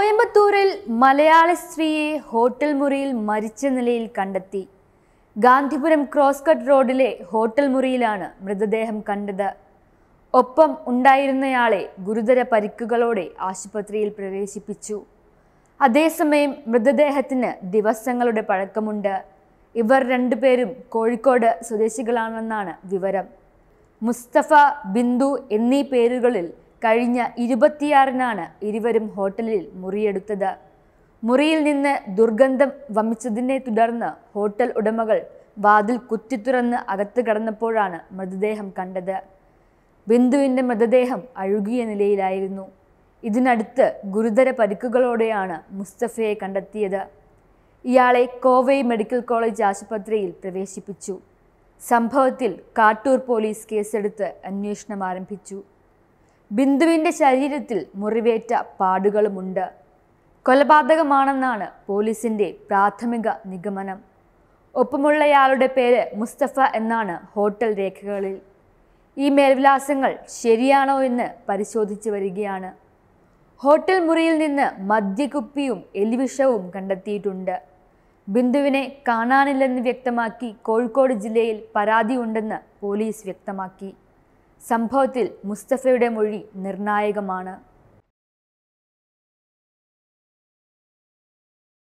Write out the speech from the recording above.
കോയമ്പത്തൂരിൽ മലയാളി സ്ത്രീയെ ഹോട്ടൽ മുറിയിൽ മരിച്ച നിലയിൽ കണ്ടെത്തി ഗാന്ധിപുരം ക്രോസ് കട്ട് റോഡിലെ ഹോട്ടൽ മുറിയിലാണ് മൃതദേഹം കണ്ടത് ഒപ്പം ഉണ്ടായിരുന്നയാളെ ഗുരുതര പരിക്കുകളോടെ ആശുപത്രിയിൽ പ്രവേശിപ്പിച്ചു അതേസമയം മൃതദേഹത്തിന് ദിവസങ്ങളുടെ പഴക്കമുണ്ട് ഇവർ രണ്ടുപേരും കോഴിക്കോട് സ്വദേശികളാണെന്നാണ് വിവരം മുസ്തഫ ബിന്ദു എന്നീ പേരുകളിൽ കഴിഞ്ഞ ഇരുപത്തിയാറിനാണ് ഇരുവരും ഹോട്ടലിൽ മുറിയെടുത്തത് മുറിയിൽ നിന്ന് ദുർഗന്ധം വമിച്ചതിനെ തുടർന്ന് ഹോട്ടൽ ഉടമകൾ വാതിൽ കുത്തിത്തുറന്ന് അകത്ത് കടന്നപ്പോഴാണ് മൃതദേഹം കണ്ടത് ബിന്ദുവിൻ്റെ മൃതദേഹം അഴുകിയ നിലയിലായിരുന്നു ഇതിനടുത്ത് ഗുരുതര പരിക്കുകളോടെയാണ് മുസ്തഫയെ കണ്ടെത്തിയത് ഇയാളെ കോവൈ മെഡിക്കൽ കോളേജ് ആശുപത്രിയിൽ പ്രവേശിപ്പിച്ചു സംഭവത്തിൽ കാട്ടൂർ പോലീസ് കേസെടുത്ത് അന്വേഷണം ആരംഭിച്ചു ബിന്ദുവിൻ്റെ ശരീരത്തിൽ മുറിവേറ്റ പാടുകളുമുണ്ട് കൊലപാതകമാണെന്നാണ് പോലീസിൻ്റെ പ്രാഥമിക നിഗമനം ഒപ്പമുള്ളയാളുടെ പേര് മുസ്തഫ എന്നാണ് ഹോട്ടൽ രേഖകളിൽ ഈ മേൽവിലാസങ്ങൾ ശരിയാണോ എന്ന് പരിശോധിച്ചു വരികയാണ് ഹോട്ടൽ മുറിയിൽ നിന്ന് മദ്യക്കുപ്പിയും എലിവിഷവും കണ്ടെത്തിയിട്ടുണ്ട് ബിന്ദുവിനെ കാണാനില്ലെന്ന് വ്യക്തമാക്കി കോഴിക്കോട് ജില്ലയിൽ പരാതിയുണ്ടെന്ന് പോലീസ് വ്യക്തമാക്കി സംഭവത്തിൽ മുസ്തഫയുടെ മൊഴി നിർണായകമാണ്